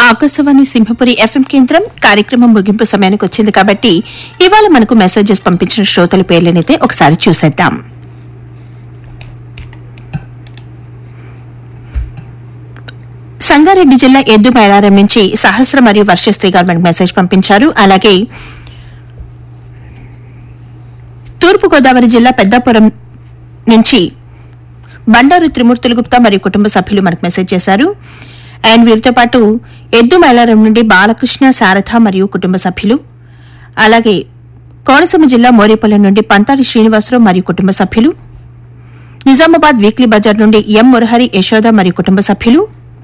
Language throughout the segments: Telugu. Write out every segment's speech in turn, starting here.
ఆకాశవాణి సింహపురి ఎఫ్ఎం కేంద్రం కార్యక్రమం ముగింపు సమయానికి వచ్చింది కాబట్టి ఇవాళ మనకు మెసేజెస్ పంపించిన శ్రోతల పేర్లనైతే ఒకసారి చూసేద్దాం సంగారెడ్డి జిల్లా ఎద్దు మైలారం నుంచి సహస్ర మరియు వర్షశ్రీ గారు మనకు మెసేజ్ పంపించారు అలాగే తూర్పుగోదావరి జిల్లా పెద్దాపురం నుంచి బండారు త్రిమూర్తులు గుప్తా మరియు కుటుంబ సభ్యులు మనకు మెసేజ్ చేశారు అండ్ వీరితో పాటు ఎద్దు మైలారం నుండి బాలకృష్ణ శారథ మరియు కుటుంబ సభ్యులు అలాగే కోనసీమ జిల్లా మోరేపల్లి నుండి పంతాడి శ్రీనివాసరావు మరియు కుటుంబ సభ్యులు నిజామాబాద్ వీక్లీ బజార్ నుండి ఎం మురహరి యశోద మరియు కుటుంబ సభ్యులు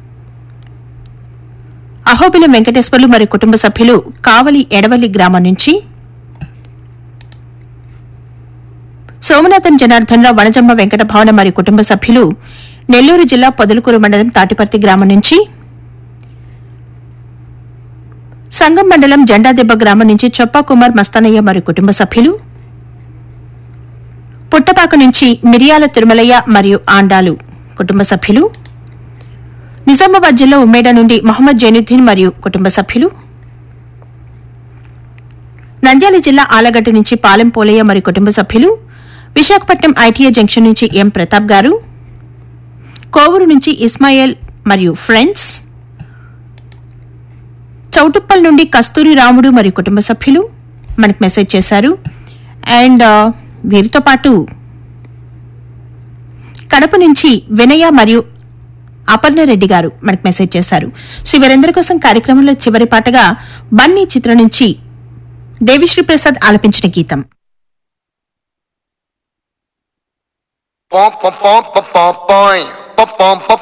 అహోబిలం వెంకటేశ్వర్లు మరియు కుటుంబ సభ్యులు కావలి ఎడవల్లి గ్రామం నుంచి సోమనాథం జనార్దన్ రావు వనజమ్మ వెంకట భవన మరియు కుటుంబ సభ్యులు నెల్లూరు జిల్లా పొదలకూరు మండలం తాటిపర్తి గ్రామం నుంచి సంగం మండలం జెండాదెబ్బ గ్రామం నుంచి చొప్పా కుమార్ మస్తానయ్య మరియు కుటుంబ సభ్యులు పుట్టపాక నుంచి మిరియాల తిరుమలయ్య మరియు ఆండాలు కుటుంబ సభ్యులు నిజామాబాద్ జిల్లా ఉమ్మేడ నుండి మహమ్మద్ జైనుద్దీన్ మరియు కుటుంబ సభ్యులు నంద్యాల జిల్లా ఆలగడ్డ నుంచి పాలెం పోలయ్య మరియు కుటుంబ సభ్యులు విశాఖపట్నం ఐటీఐ జంక్షన్ నుంచి ఎం ప్రతాప్ గారు కోవూరు నుంచి ఇస్మాయిల్ మరియు ఫ్రెండ్స్ చౌటుప్పల్ నుండి కస్తూరి రాముడు మరియు కుటుంబ సభ్యులు మనకు మెసేజ్ చేశారు అండ్ ఆ, వీరితో పాటు కడప నుంచి వినయ మరియు అపర్ణ రెడ్డి గారు మనకు మెసేజ్ చేశారు సో వీరందరి కోసం కార్యక్రమంలో చివరి పాటగా బన్నీ చిత్రం నుంచి దేవిశ్రీ ప్రసాద్ ఆలపించిన గీతం Pom pom pom pom pom pom pom pom pom